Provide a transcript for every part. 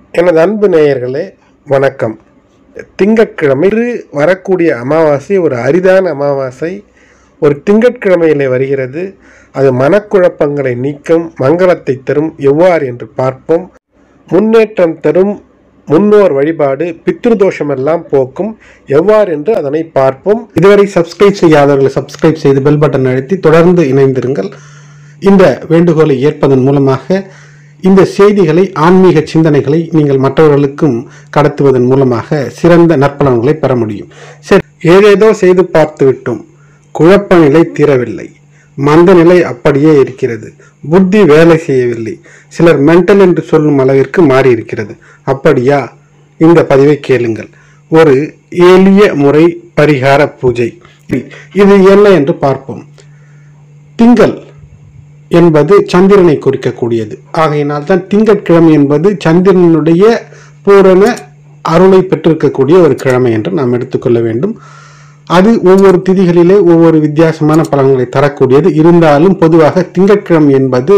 எனது அன்பு நேயர்களே வணக்கம் திங்கட்கிழமை இன்று வரக்கூடிய அமாவாசை ஒரு அரிதான அமாவாசை ஒரு திங்கட்கிழமையிலே வருகிறது அது மனக்குழப்பங்களை நீக்கும் மங்களத்தை தரும் எவ்வாறு என்று பார்ப்போம் முன்னேற்றம் தரும் முன்னோர் வழிபாடு பித்ருதோஷமெல்லாம் போக்கும் எவ்வாறு என்று அதனை பார்ப்போம் இதுவரை சப்ஸ்கிரைப் செய்யாதவர்கள் சப்ஸ்கிரைப் செய்து பெல் பட்டன் அழுத்தி தொடர்ந்து இணைந்திருங்கள் இந்த வேண்டுகோளை ஏற்பதன் மூலமாக இந்த செய்திகளை ஆன்மீக சிந்தனைகளை நீங்கள் மற்றவர்களுக்கும் கடத்துவதன் மூலமாக சிறந்த நற்பலன்களை பெற முடியும் சரி ஏதேதோ செய்து பார்த்து விட்டோம் குழப்ப நிலை தீரவில்லை மந்த நிலை அப்படியே இருக்கிறது புத்தி வேலை செய்யவில்லை சிலர் மென்டல் என்று சொல்லும் அளவிற்கு மாறி இருக்கிறது அப்படியா இந்த பதிவை கேளுங்கள் ஒரு எளிய முறை பரிகார பூஜை இது என்ன என்று பார்ப்போம் திங்கள் என்பது சந்திரனை குறிக்கக்கூடியது ஆகையினால் தான் திங்கட்கிழமை என்பது சந்திரனுடைய பூரண அருளை பெற்றிருக்கக்கூடிய ஒரு கிழமை என்று நாம் எடுத்துக்கொள்ள வேண்டும் அது ஒவ்வொரு திதிகளிலே ஒவ்வொரு வித்தியாசமான பலன்களை தரக்கூடியது இருந்தாலும் பொதுவாக திங்கட்கிழமை என்பது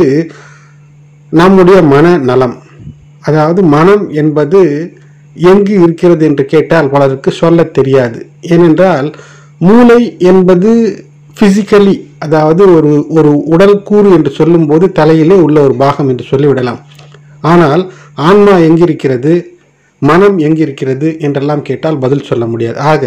நம்முடைய மன நலம் அதாவது மனம் என்பது எங்கு இருக்கிறது என்று கேட்டால் பலருக்கு சொல்ல தெரியாது ஏனென்றால் மூளை என்பது பிசிக்கலி அதாவது ஒரு ஒரு உடல் கூறு என்று சொல்லும்போது தலையிலே உள்ள ஒரு பாகம் என்று சொல்லிவிடலாம் ஆனால் ஆன்மா எங்கிருக்கிறது மனம் எங்கிருக்கிறது என்றெல்லாம் கேட்டால் பதில் சொல்ல முடியாது ஆக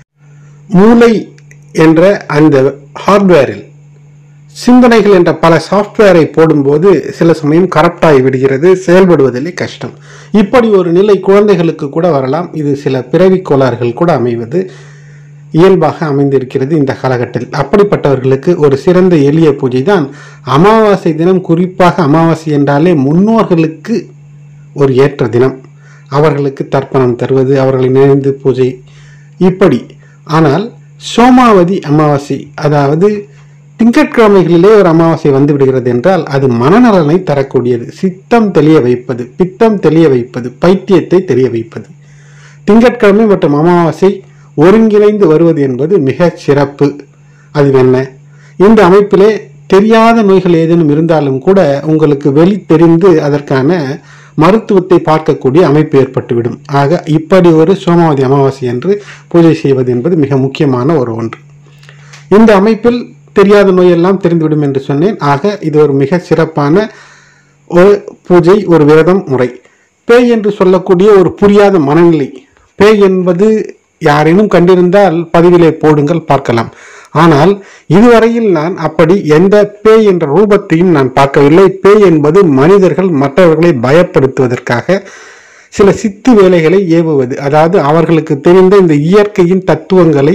மூளை என்ற அந்த ஹார்ட்வேரில் சிந்தனைகள் என்ற பல சாஃப்ட்வேரை போடும்போது சில சமயம் கரப்டாகி விடுகிறது செயல்படுவதிலே கஷ்டம் இப்படி ஒரு நிலை குழந்தைகளுக்கு கூட வரலாம் இது சில பிறவி கோளாறுகள் கூட அமைவது இயல்பாக அமைந்திருக்கிறது இந்த காலகட்டத்தில் அப்படிப்பட்டவர்களுக்கு ஒரு சிறந்த எளிய பூஜை தான் அமாவாசை தினம் குறிப்பாக அமாவாசை என்றாலே முன்னோர்களுக்கு ஒரு ஏற்ற தினம் அவர்களுக்கு தர்ப்பணம் தருவது அவர்களை நினைந்து பூஜை இப்படி ஆனால் சோமாவதி அமாவாசை அதாவது திங்கட்கிழமைகளிலே ஒரு அமாவாசை வந்து விடுகிறது என்றால் அது மனநலனை தரக்கூடியது சித்தம் தெளிய வைப்பது பித்தம் தெளிய வைப்பது பைத்தியத்தை தெரிய வைப்பது திங்கட்கிழமை மற்றும் அமாவாசை ஒருங்கிணைந்து வருவது என்பது மிக சிறப்பு அது என்ன இந்த அமைப்பிலே தெரியாத நோய்கள் ஏதேனும் இருந்தாலும் கூட உங்களுக்கு வெளி தெரிந்து அதற்கான மருத்துவத்தை பார்க்கக்கூடிய அமைப்பு ஏற்பட்டுவிடும் ஆக இப்படி ஒரு சோமாவதி அமாவாசை என்று பூஜை செய்வது என்பது மிக முக்கியமான ஒரு ஒன்று இந்த அமைப்பில் தெரியாத நோயெல்லாம் தெரிந்துவிடும் என்று சொன்னேன் ஆக இது ஒரு மிக சிறப்பான ஒரு பூஜை ஒரு விரதம் முறை பேய் என்று சொல்லக்கூடிய ஒரு புரியாத மனநிலை பேய் என்பது யாரேனும் கண்டிருந்தால் பதிவிலே போடுங்கள் பார்க்கலாம் ஆனால் இதுவரையில் நான் அப்படி எந்த பேய் என்ற ரூபத்தையும் நான் பார்க்கவில்லை பேய் என்பது மனிதர்கள் மற்றவர்களை பயப்படுத்துவதற்காக சில சித்து வேலைகளை ஏவுவது அதாவது அவர்களுக்கு தெரிந்த இந்த இயற்கையின் தத்துவங்களை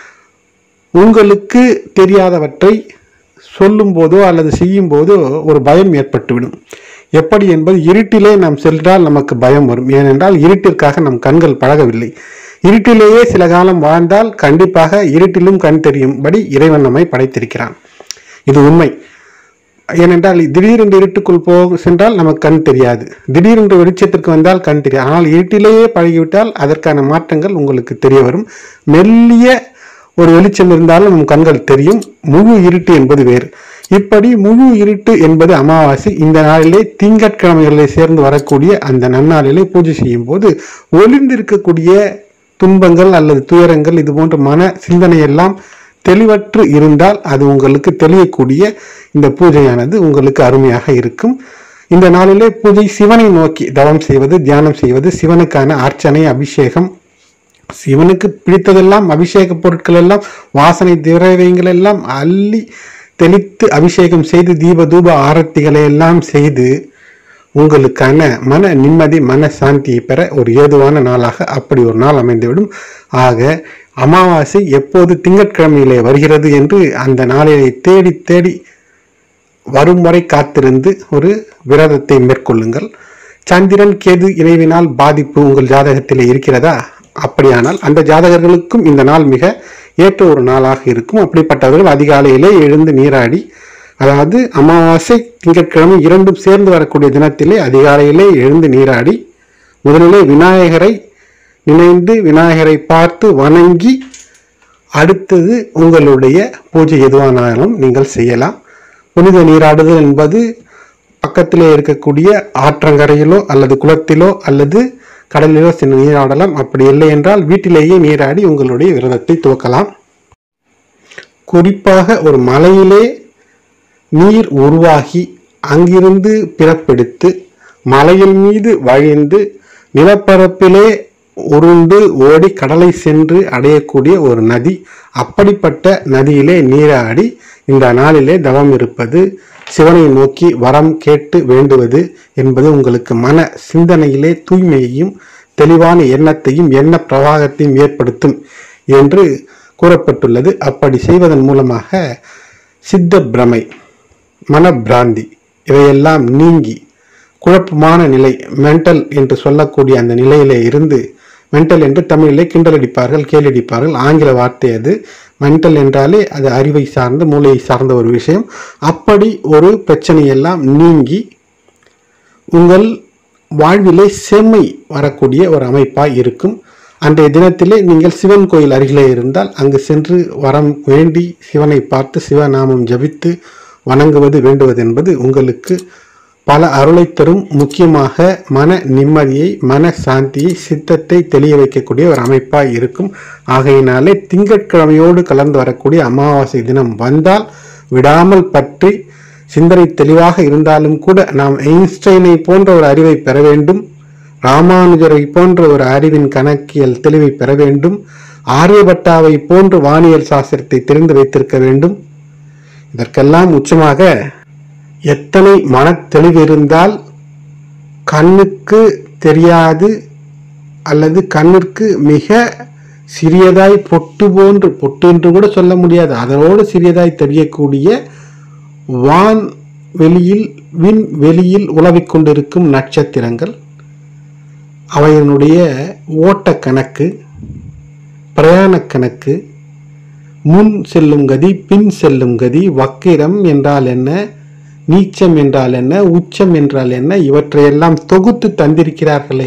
உங்களுக்கு தெரியாதவற்றை சொல்லும் போதோ அல்லது செய்யும் போதோ ஒரு பயம் ஏற்பட்டுவிடும் எப்படி என்பது இருட்டிலே நாம் சென்றால் நமக்கு பயம் வரும் ஏனென்றால் இருட்டிற்காக நம் கண்கள் பழகவில்லை இருட்டிலேயே சில காலம் வாழ்ந்தால் கண்டிப்பாக இருட்டிலும் கண் தெரியும்படி இறைவன் நம்மை படைத்திருக்கிறான் இது உண்மை ஏனென்றால் திடீரென்று இருட்டுக்குள் போக சென்றால் நமக்கு கண் தெரியாது திடீரென்று வெளிச்சத்திற்கு வந்தால் கண் தெரியாது ஆனால் இருட்டிலேயே பழகிவிட்டால் அதற்கான மாற்றங்கள் உங்களுக்கு தெரிய வரும் மெல்லிய ஒரு வெளிச்சம் இருந்தாலும் நம் கண்கள் தெரியும் முழு இருட்டு என்பது வேறு இப்படி முழு இருட்டு என்பது அமாவாசை இந்த நாளிலே திங்கட்கிழமைகளிலே சேர்ந்து வரக்கூடிய அந்த நன்னாளிலே பூஜை செய்யும் போது ஒளிந்திருக்கக்கூடிய துன்பங்கள் அல்லது துயரங்கள் இது போன்ற மன சிந்தனை எல்லாம் தெளிவற்று இருந்தால் அது உங்களுக்கு தெளியக்கூடிய இந்த பூஜையானது உங்களுக்கு அருமையாக இருக்கும் இந்த நாளிலே பூஜை சிவனை நோக்கி தவம் செய்வது தியானம் செய்வது சிவனுக்கான அர்ச்சனை அபிஷேகம் சிவனுக்கு பிடித்ததெல்லாம் அபிஷேக பொருட்கள் எல்லாம் வாசனை திரவியங்கள் எல்லாம் அள்ளி தெளித்து அபிஷேகம் செய்து தீப தூப ஆரத்திகளை எல்லாம் செய்து உங்களுக்கான மன நிம்மதி மன சாந்தியை பெற ஒரு ஏதுவான நாளாக அப்படி ஒரு நாள் அமைந்துவிடும் ஆக அமாவாசை எப்போது திங்கட்கிழமையிலே வருகிறது என்று அந்த நாளிலே தேடி தேடி வரும் வரை காத்திருந்து ஒரு விரதத்தை மேற்கொள்ளுங்கள் சந்திரன் கேது இணைவினால் பாதிப்பு உங்கள் ஜாதகத்திலே இருக்கிறதா அப்படியானால் அந்த ஜாதகர்களுக்கும் இந்த நாள் மிக ஏற்ற ஒரு நாளாக இருக்கும் அப்படிப்பட்டவர்கள் அதிகாலையிலே எழுந்து நீராடி அதாவது அமாவாசை திங்கட்கிழமை இரண்டும் சேர்ந்து வரக்கூடிய தினத்திலே அதிகாலையிலே எழுந்து நீராடி முதலிலே விநாயகரை நினைந்து விநாயகரை பார்த்து வணங்கி அடுத்தது உங்களுடைய பூஜை எதுவானாலும் நீங்கள் செய்யலாம் புனித நீராடுதல் என்பது பக்கத்திலே இருக்கக்கூடிய ஆற்றங்கரையிலோ அல்லது குளத்திலோ அல்லது கடலிலோ சென்று நீராடலாம் அப்படி இல்லை என்றால் வீட்டிலேயே நீராடி உங்களுடைய விரதத்தை துவக்கலாம் குறிப்பாக ஒரு மலையிலே நீர் உருவாகி அங்கிருந்து பிறப்பெடுத்து மலையின் மீது வழிந்து நிலப்பரப்பிலே உருண்டு ஓடி கடலை சென்று அடையக்கூடிய ஒரு நதி அப்படிப்பட்ட நதியிலே நீராடி இந்த நாளிலே தவம் இருப்பது சிவனை நோக்கி வரம் கேட்டு வேண்டுவது என்பது உங்களுக்கு மன சிந்தனையிலே தூய்மையையும் தெளிவான எண்ணத்தையும் எண்ண பிரவாகத்தையும் ஏற்படுத்தும் என்று கூறப்பட்டுள்ளது அப்படி செய்வதன் மூலமாக சித்த பிரமை மனப்பிராந்தி இவையெல்லாம் நீங்கி குழப்பமான நிலை மென்டல் என்று சொல்லக்கூடிய அந்த நிலையிலே இருந்து மென்டல் என்று தமிழிலே கிண்டலடிப்பார்கள் கேலடிப்பார்கள் ஆங்கில வார்த்தை அது மென்டல் என்றாலே அது அறிவை சார்ந்த மூளையை சார்ந்த ஒரு விஷயம் அப்படி ஒரு பிரச்சனையெல்லாம் நீங்கி உங்கள் வாழ்விலே செம்மை வரக்கூடிய ஒரு அமைப்பாய் இருக்கும் அன்றைய தினத்திலே நீங்கள் சிவன் கோயில் அருகிலே இருந்தால் அங்கு சென்று வரம் வேண்டி சிவனை பார்த்து சிவநாமம் ஜபித்து வணங்குவது வேண்டுவது என்பது உங்களுக்கு பல அருளை தரும் முக்கியமாக மன நிம்மதியை மன சாந்தியை சித்தத்தை தெளிய வைக்கக்கூடிய ஒரு அமைப்பாய் இருக்கும் ஆகையினாலே திங்கட்கிழமையோடு கலந்து வரக்கூடிய அமாவாசை தினம் வந்தால் விடாமல் பற்றி சிந்தனை தெளிவாக இருந்தாலும் கூட நாம் ஐன்ஸ்டைனை போன்ற ஒரு அறிவை பெற வேண்டும் ராமானுஜரை போன்ற ஒரு அறிவின் கணக்கியல் தெளிவை பெற வேண்டும் ஆரியபட்டாவை போன்று வானியல் சாஸ்திரத்தை தெரிந்து வைத்திருக்க வேண்டும் இதற்கெல்லாம் உச்சமாக எத்தனை மனத்தெளிவு இருந்தால் கண்ணுக்கு தெரியாது அல்லது கண்ணிற்கு மிக சிறியதாய் பொட்டு போன்று பொட்டு என்று கூட சொல்ல முடியாது அதனோடு சிறியதாய் தெரியக்கூடிய வான் வெளியில் விண் வெளியில் உலவிக் கொண்டிருக்கும் நட்சத்திரங்கள் அவையினுடைய ஓட்ட கணக்கு பிரயாண கணக்கு முன் செல்லும் கதி பின் செல்லும் கதி வக்கிரம் என்றால் என்ன நீச்சம் என்றால் என்ன உச்சம் என்றால் என்ன இவற்றையெல்லாம் தொகுத்து தந்திருக்கிறார்களே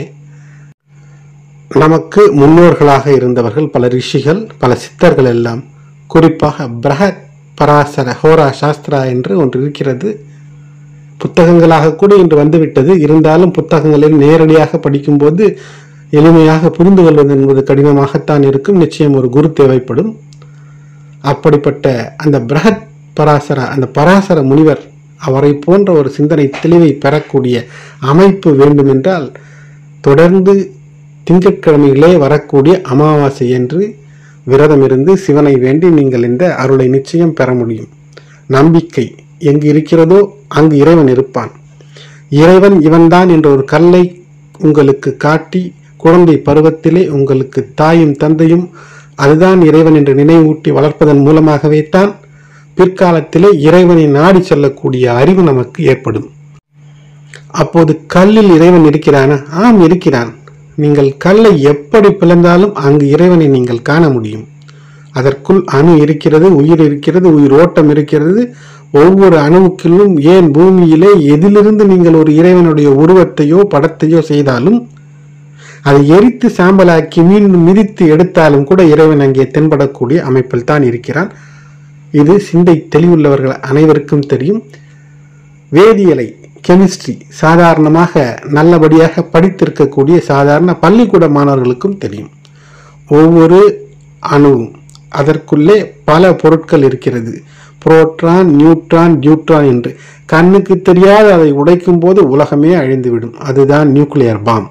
நமக்கு முன்னோர்களாக இருந்தவர்கள் பல ரிஷிகள் பல சித்தர்கள் எல்லாம் குறிப்பாக பிரகத் பராசர ஹோரா சாஸ்திரா என்று ஒன்று இருக்கிறது புத்தகங்களாக கூட இன்று வந்துவிட்டது இருந்தாலும் புத்தகங்களில் நேரடியாக படிக்கும்போது எளிமையாக புரிந்து கொள்வது என்பது கடினமாகத்தான் இருக்கும் நிச்சயம் ஒரு குரு தேவைப்படும் அப்படிப்பட்ட அந்த பிரகத் பராசர அந்த பராசர முனிவர் அவரை போன்ற ஒரு சிந்தனை தெளிவை பெறக்கூடிய அமைப்பு வேண்டுமென்றால் தொடர்ந்து திங்கட்கிழமையிலே வரக்கூடிய அமாவாசை என்று விரதம் இருந்து சிவனை வேண்டி நீங்கள் இந்த அருளை நிச்சயம் பெற முடியும் நம்பிக்கை எங்கு இருக்கிறதோ அங்கு இறைவன் இருப்பான் இறைவன் இவன்தான் என்ற ஒரு கல்லை உங்களுக்கு காட்டி குழந்தை பருவத்திலே உங்களுக்கு தாயும் தந்தையும் அதுதான் இறைவன் என்று நினைவூட்டி வளர்ப்பதன் மூலமாகவே தான் பிற்காலத்திலே இறைவனை நாடி செல்லக்கூடிய அறிவு நமக்கு ஏற்படும் அப்போது கல்லில் இறைவன் இருக்கிறானா ஆம் இருக்கிறான் நீங்கள் கல்லை எப்படி பிளந்தாலும் அங்கு இறைவனை நீங்கள் காண முடியும் அதற்குள் அணு இருக்கிறது உயிர் இருக்கிறது உயிர் ஓட்டம் இருக்கிறது ஒவ்வொரு அணுவுக்குள்ளும் ஏன் பூமியிலே எதிலிருந்து நீங்கள் ஒரு இறைவனுடைய உருவத்தையோ படத்தையோ செய்தாலும் அதை எரித்து சாம்பலாக்கி மீண்டும் மிதித்து எடுத்தாலும் கூட இறைவன் அங்கே தென்படக்கூடிய அமைப்பில் தான் இருக்கிறான் இது சிந்தை தெளிவுள்ளவர்கள் அனைவருக்கும் தெரியும் வேதியியலை கெமிஸ்ட்ரி சாதாரணமாக நல்லபடியாக படித்திருக்கக்கூடிய சாதாரண பள்ளிக்கூட மாணவர்களுக்கும் தெரியும் ஒவ்வொரு அணுவும் அதற்குள்ளே பல பொருட்கள் இருக்கிறது புரோட்டான் நியூட்ரான் டியூட்ரான் என்று கண்ணுக்கு தெரியாத அதை உடைக்கும் போது உலகமே அழிந்துவிடும் அதுதான் நியூக்ளியர் பாம்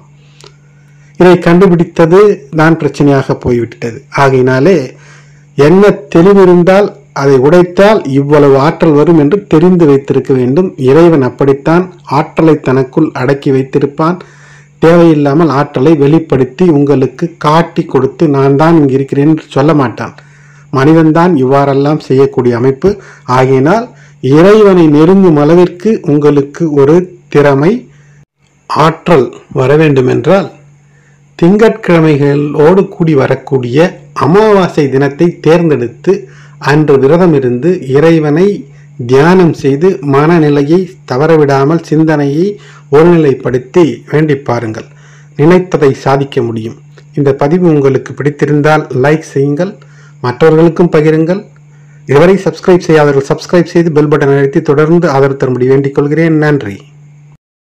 இதை கண்டுபிடித்தது தான் பிரச்சனையாக போய்விட்டது ஆகையினாலே என்ன தெளிவு இருந்தால் அதை உடைத்தால் இவ்வளவு ஆற்றல் வரும் என்று தெரிந்து வைத்திருக்க வேண்டும் இறைவன் அப்படித்தான் ஆற்றலை தனக்குள் அடக்கி வைத்திருப்பான் தேவையில்லாமல் ஆற்றலை வெளிப்படுத்தி உங்களுக்கு காட்டி கொடுத்து நான் தான் இங்கு இருக்கிறேன் என்று சொல்ல மாட்டான் மனிதன்தான் இவ்வாறெல்லாம் செய்யக்கூடிய அமைப்பு ஆகையினால் இறைவனை நெருங்கும் அளவிற்கு உங்களுக்கு ஒரு திறமை ஆற்றல் வர வேண்டுமென்றால் திங்கட்கிழமைகளோடு கூடி வரக்கூடிய அமாவாசை தினத்தை தேர்ந்தெடுத்து அன்று விரதம் இருந்து இறைவனை தியானம் செய்து மனநிலையை தவறவிடாமல் சிந்தனையை ஒருநிலைப்படுத்தி வேண்டி பாருங்கள் நினைத்ததை சாதிக்க முடியும் இந்த பதிவு உங்களுக்கு பிடித்திருந்தால் லைக் செய்யுங்கள் மற்றவர்களுக்கும் பகிருங்கள் இதுவரை சப்ஸ்கிரைப் செய்யாதவர்கள் சப்ஸ்கிரைப் செய்து பெல் பட்டன் அழுத்தி தொடர்ந்து ஆதரவு தரும்படி வேண்டிக் கொள்கிறேன் நன்றி